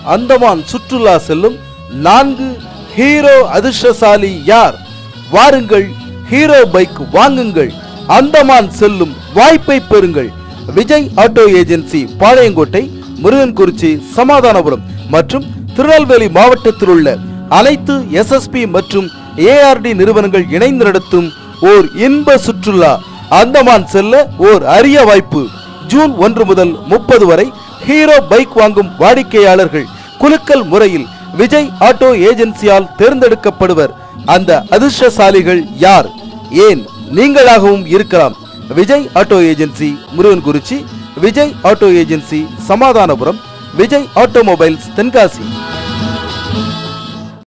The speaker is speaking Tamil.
அந்தமான் சுற்றுலா செல்லும் நான்கு ஹீரோ அதிர்ஷ்டசாலி யார் வாருங்கள் ஹீரோ பைக் வாங்குங்கள் அந்தமான் செல்லும் வாய்ப்பை பெறுங்கள் விஜய் ஆட்டோ ஏஜென்சி பாளையங்கோட்டை முருகன்குறிச்சி சமாதானபுரம் மற்றும் திருநெல்வேலி மாவட்டத்தில் உள்ள அனைத்து எஸ்எஸ்பி மற்றும் ஏஆர்டி நிறுவனங்கள் இணைந்து நடத்தும் ஓர் இன்ப சுற்றுலா அந்தமான் செல்ல ஓர் அரிய வாய்ப்பு ஜூன் ஒன்று முதல் முப்பது வரை ஹீரோ பைக் வாங்கும் வாடிக்கையாளர்கள் குலுக்கல் முறையில் விஜய் ஆட்டோ ஏஜென்சியால் தேர்ந்தெடுக்கப்படுவர் அந்த அதிர்ஷ்டசாலிகள் யார் ஏன் நீங்களாகவும் இருக்கலாம் Vijay auto agency Murugankurichi Vijay auto agency Samathanapuram Vijay automobiles Tenkasi